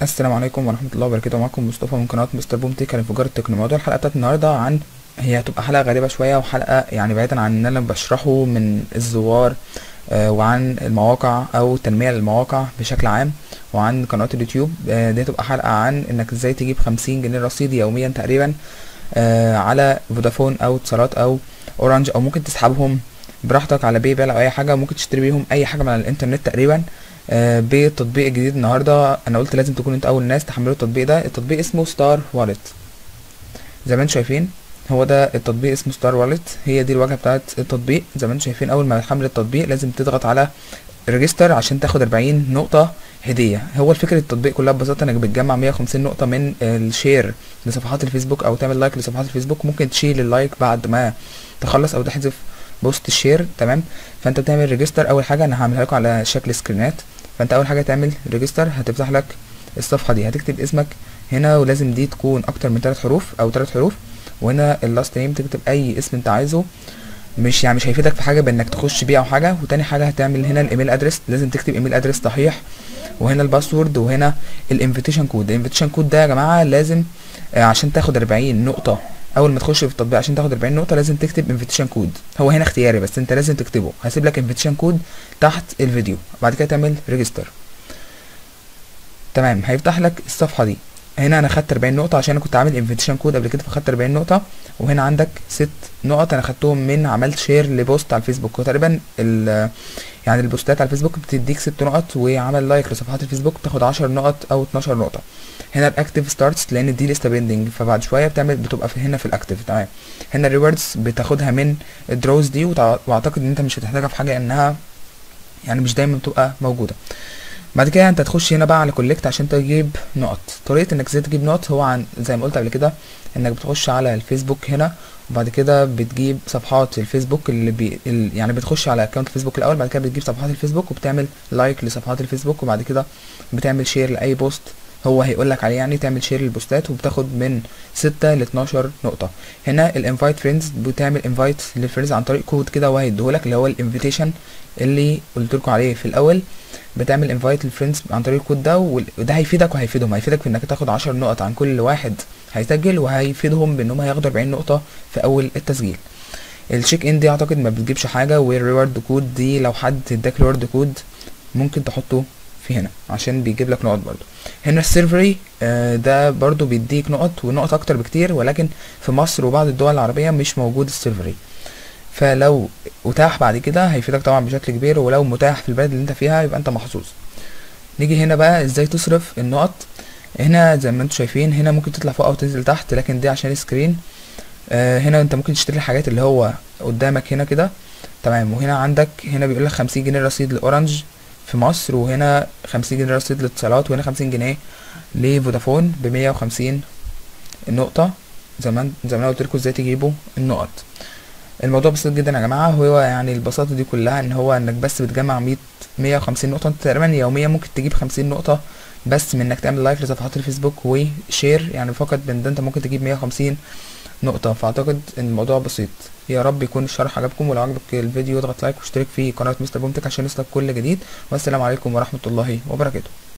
السلام عليكم ورحمة الله وبركاته معكم مصطفى من قناة مستر بوم تيك انفجار التقني موضوع الحلقة بتاعت النهاردة عن هي هتبقى حلقة غريبة شوية وحلقة يعني بعيدا عن ان انا بشرحه من الزوار آه، وعن المواقع او تنمية للمواقع بشكل عام وعن قناة اليوتيوب آه، دي هتبقى حلقة عن انك ازاي تجيب خمسين جنيه رصيد يوميا تقريبا آه، على فودافون او اتصالات او اورنج او ممكن تسحبهم براحتك على باي بال او اي حاجة ممكن تشتري بيهم اي حاجة من على الانترنت تقريبا آه، بالتطبيق الجديد النهارده انا قلت لازم تكون انت اول ناس تحملوا التطبيق ده التطبيق اسمه ستار والت زي ما انتم شايفين هو ده التطبيق اسمه ستار والت هي دي الواجهه بتاعت التطبيق زي ما انتم شايفين اول ما تحمل التطبيق لازم تضغط على ريجستر عشان تاخد 40 نقطة هدية هو الفكرة التطبيق كلها ببساطة انك بتجمع 150 نقطة من الشير لصفحات الفيسبوك او تعمل لايك لصفحات الفيسبوك ممكن تشيل اللايك بعد ما تخلص او تحذف بوست الشير تمام فانت بتعمل ريجستر اول حاجة انا هعملها لكم على شكل سكرينات فانت اول حاجة تعمل ريجستر هتفتح لك الصفحة دي هتكتب اسمك هنا ولازم دي تكون اكتر من 3 حروف او 3 حروف وهنا اللاست نيم تكتب اي اسم انت عايزه مش يعني مش هيفيدك في حاجه بانك تخش بيه او حاجه وتاني حاجه هتعمل هنا الايميل ادرس لازم تكتب ايميل ادرس صحيح وهنا الباسورد وهنا الانفيتيشن كود الانفيتيشن كود ده يا جماعه لازم آه، عشان تاخد 40 نقطه اول ما تخش في التطبيق عشان تاخد 40 نقطه لازم تكتب انفيتيشن كود هو هنا اختياري بس انت لازم تكتبه هسيب لك انفيتيشن كود تحت الفيديو بعد كده تعمل ريجستر تمام هيفتح لك الصفحه دي هنا انا خدت 40 نقطه عشان انا كنت عامل انفيتيشن كود قبل كده فخدت 40 نقطه وهنا عندك ست نقط انا خدتهم من عملت شير لبوست على الفيسبوك وتقريبا ال يعني البوستات على الفيسبوك بتديك ست نقط وعمل لايك لصفحات الفيسبوك بتاخد 10 نقط او 12 نقطه هنا الاكتيف ستارتس لان دي لسه بيندنج فبعد شويه بتعمل بتبقى في هنا في الاكتيف تمام هنا الريوردز بتاخدها من الدروز دي وتع- واعتقد ان انت مش هتحتاجها في حاجه انها يعني مش دايما بتبقى موجوده بعد كده انت هتخش هنا بقى على كولكت عشان تجيب نقط طريقه انك ازاي تجيب نقط هو عن زي ما قلت قبل كده انك بتخش على الفيسبوك هنا وبعد كده بتجيب صفحات الفيسبوك اللي بي ال- يعني بتخش على اكونت الفيسبوك الاول بعد كده بتجيب صفحات الفيسبوك وبتعمل لايك لصفحات الفيسبوك وبعد كده بتعمل شير لاي بوست هو هيقول لك عليه يعني تعمل شير للبوستات وبتاخد من 6 ل 12 نقطة هنا الانفايت فريندز بتعمل انفايت للفريندز عن طريق كود كده وهيديهولك اللي هو الانفيتيشن اللي قلت لكم عليه في الاول بتعمل انفايت للفريندز عن طريق الكود ده وال- وده هيفيدك وهيفيدهم هيفيدك في انك تاخد 10 نقط عن كل واحد هيسجل وهيفيدهم بانهم هياخدوا 40 نقطة في اول التسجيل التشيك ان دي اعتقد ما بتجيبش حاجة والريورد كود دي لو حد اداك ريورد كود ممكن تحطه في هنا عشان بيجيب لك نقط برضو هنا السيرفري آه، ده برضو بيديك نقط ونقط اكتر بكتير ولكن في مصر وبعض الدول العربية مش موجود السيرفري فلو اتاح بعد كده هيفيدك طبعا بشكل كبير ولو متاح في البلد اللي انت فيها يبقى انت محظوظ نيجي هنا بقى ازاي تصرف النقط هنا زي ما انتم شايفين هنا ممكن تطلع فوق او تنزل تحت لكن دي عشان سكرين آه هنا انت ممكن تشتري الحاجات اللي هو قدامك هنا كده تمام وهنا عندك هنا بيقول لك 50 جنيه رصيد لاورنج في مصر وهنا 50 جنيه رصيد للاتصالات وهنا 50 جنيه لفودافون ب 150 نقطة زي ما زي ما انا قلت لكم ازاي تجيبوا النقط الموضوع بسيط جدا يا جماعه هو يعني البساطه دي كلها ان هو انك بس بتجمع 100 150 نقطه انت تقريبا يوميا ممكن تجيب 50 نقطه بس من انك تعمل لايك لصفحات الفيسبوك وشير يعني فقط من ده انت ممكن تجيب 150 نقطه فاعتقد ان الموضوع بسيط يا رب يكون الشرح عجبكم ولو عجبك الفيديو اضغط لايك واشترك في قناه مستر بومتك عشان يوصلك كل جديد والسلام عليكم ورحمه الله وبركاته